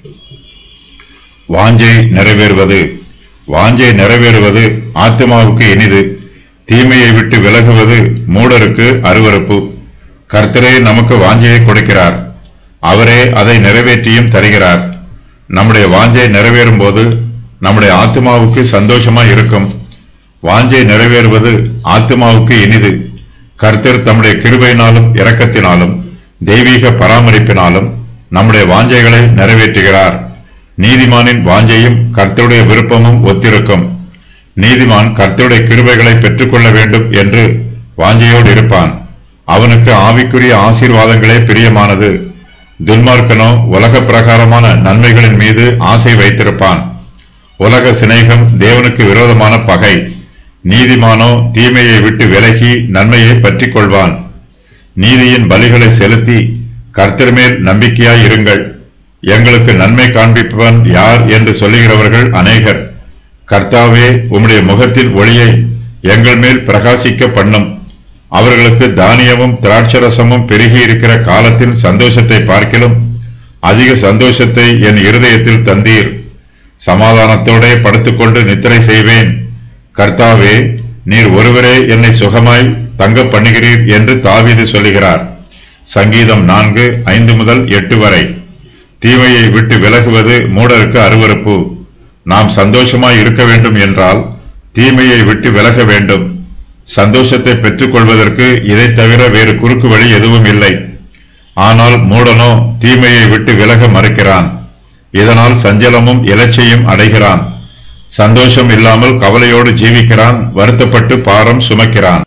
வாஞ்சை நிறைவேறுவது வாஞ்சை நிறைவேறுவது ஆத்மாவுக்கு இனிது தீமையை விட்டு விலகுவது மூடருக்கு அருவருப்பு கர்த்தரே நமக்கு வாஞ்சையை கொடுக்கிறார் அவரே அதை நிறைவேற்றியும் தருகிறார் நம்முடைய வாஞ்சை நிறைவேறும் போது நம்முடைய ஆத்மாவுக்கு சந்தோஷமா இருக்கும் வாஞ்சை நிறைவேறுவது ஆத்மாவுக்கு இனிது கர்த்தர் தம்முடைய கிருபையினாலும் இரக்கத்தினாலும் தெய்வீக பராமரிப்பினாலும் நம்முடைய வாஞ்சைகளை நிறைவேற்றுகிறார் நீதிமானின் வாஞ்சையும் கர்த்தருடைய விருப்பமும் ஒத்திருக்கும் நீதிமான் கர்த்தருடைய கிருபைகளை பெற்றுக்கொள்ள வேண்டும் என்று வாஞ்சையோடு இருப்பான் அவனுக்கு ஆவிக்குரிய ஆசீர்வாதங்களே பிரியமானது துன்மார்க்கனோ உலக பிரகாரமான நன்மைகளின் மீது ஆசை வைத்திருப்பான் உலக சிநேகம் தேவனுக்கு விரோதமான பகை நீதிமானோ தீமையை விட்டு விலகி நன்மையை பற்றிக் கொள்வான் நீதியின் பலிகளை செலுத்தி கர்த்தர் மேல் நம்பிக்கையாய் இருங்கள் எங்களுக்கு நன்மை காண்பிப்பவன் யார் என்று சொல்லுகிறவர்கள் அநேகர் கர்த்தாவே உம்முடைய முகத்தின் ஒளியை எங்கள் மேல் பிரகாசிக்க பண்ணும் அவர்களுக்கு தானியமும் திராட்சரசமும் பெருகி இருக்கிற காலத்தின் சந்தோஷத்தை பார்க்கிலும் அதிக சந்தோஷத்தை என் இருதயத்தில் தந்தீர் சமாதானத்தோடே படுத்துக்கொண்டு நித்திரை செய்வேன் கர்த்தாவே நீர் ஒருவரே என்னை சுகமாய் தங்க பண்ணுகிறீர் என்று தாவீது சொல்லுகிறார் சங்கீதம் நான்கு ஐந்து முதல் எட்டு வரை தீமையை விட்டு விலகுவது மூடருக்கு அருவருப்பு நாம் சந்தோஷமாய் இருக்க வேண்டும் என்றால் தீமையை விட்டு விலக வேண்டும் சந்தோஷத்தை பெற்றுக்கொள்வதற்கு இதைத் தவிர வேறு குறுக்கு வழி எதுவும் இல்லை ஆனால் மூடனோ தீமையை விட்டு விலக மறுக்கிறான் இதனால் சஞ்சலமும் இலச்சையும் அடைகிறான் சந்தோஷம் இல்லாமல் கவலையோடு ஜீவிக்கிறான் வருத்தப்பட்டு பாரம் சுமக்கிறான்